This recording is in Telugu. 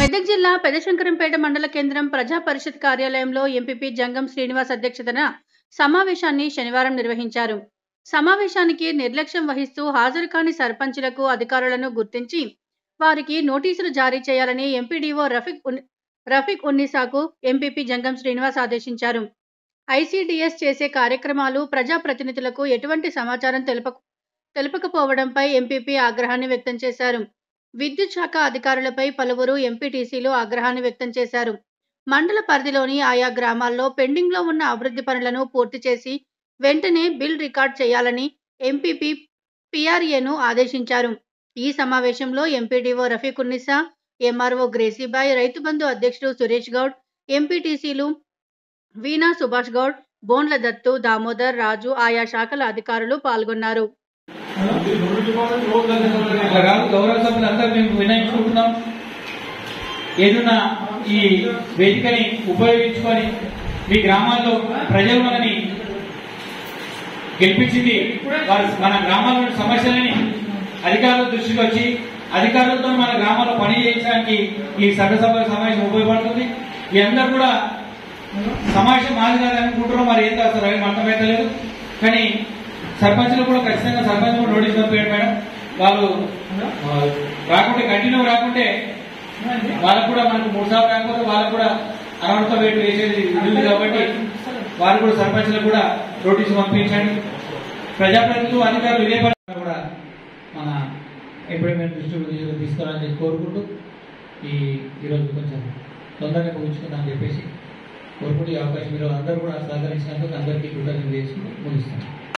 మెదక్ జిల్లా పెదశంకరంపేట మండల కేంద్రం ప్రజా పరిషత్ కార్యాలయంలో ఎంపీపీ జంగం శ్రీనివాస్ అధ్యక్షతన సమావేశాన్ని శనివారం నిర్వహించారు సమావేశానికి నిర్లక్ష్యం వహిస్తూ హాజరు కాని సర్పంచులకు అధికారులను గుర్తించి వారికి నోటీసులు జారీ చేయాలని ఎంపీడీఓ రఫీక్ ఉన్- రఫీక్ ఉన్నిసాకు ఎంపీపీ జంగం శ్రీనివాస్ ఆదేశించారు ఐసీడీఎస్ చేసే కార్యక్రమాలు ప్రజాప్రతినిధులకు ఎటువంటి సమాచారం తెలుప తెలుపకపోవడంపై ఎంపీపీ ఆగ్రహాన్ని వ్యక్తం చేశారు విద్యుత్ శాఖ అధికారులపై పలువురు ఎంపీటీసీలు ఆగ్రహాన్ని వ్యక్తం చేశారు మండల పరిధిలోని ఆయా గ్రామాల్లో పెండింగ్లో ఉన్న అభివృద్ధి పనులను పూర్తి చేసి వెంటనే బిల్ రికార్డ్ చేయాలని ఎంపీపీ పీఆర్ఏను ఆదేశించారు ఈ సమావేశంలో ఎంపీడీఓ రఫీకున్నిసా ఎంఆర్ఓ గ్రేసీబాయ్ రైతు బంధు అధ్యక్షుడు సురేష్ గౌడ్ ఎంపీటీసీలు వీణా సుభాష్ గౌడ్ బోన్ల దత్తు దామోదర్ రాజు ఆయా శాఖల అధికారులు పాల్గొన్నారు అట్లా కాదు గౌరవ సభ్యులు అందరూ మేము వినయించుకుంటున్నాం ఏదన్నా ఈ వేదికని ఉపయోగించుకొని మీ గ్రామాల్లో ప్రజలు మనని గెలిపించింది వారి మన గ్రామాల్లోని సమస్యలని అధికారుల దృష్టికి వచ్చి అధికారులతో మన గ్రామాల్లో పని చేయించడానికి ఈ సభ్యసభ సమావేశం ఉపయోగపడుతుంది ఈ అందరూ కూడా సమావేశం మాది కాదు అనుకుంటున్నాం మరి ఏం అసలు ఏం అర్థమైతలేదు కానీ సర్పంచులు కూడా ఖచ్చితంగా సర్పంచ్ కూడా నోటీస్ పంపాడు మేడం వాళ్ళు ఆ, రాకుంటే కంటిన్యూ రాకుంటే వాళ్ళకు కూడా మనకు మూడు సార్లు కాకపోతే వాళ్ళకు కూడా అనవసర వేటు వేసేది ఉంది కాబట్టి వారు కూడా సర్పంచులకు కూడా నోటీసు పంపించండి ప్రజాప్రతినిధులు అధికారులు ఇదే పని కూడా మన ఎంప్లాయ్మెంట్ దృష్టికి తీసుకురావాలని చెప్పి కోరుకుంటూ ఈ ఈరోజు కొంచెం తొందరగా ముగించుకుందామని చెప్పేసి కోరుకుంటూ ఈ అవకాశం మీరు అందరూ కూడా సహకరించినందుకు అందరికీ కృతజ్ఞతలు చేసుకుంటూ ముగిస్తాను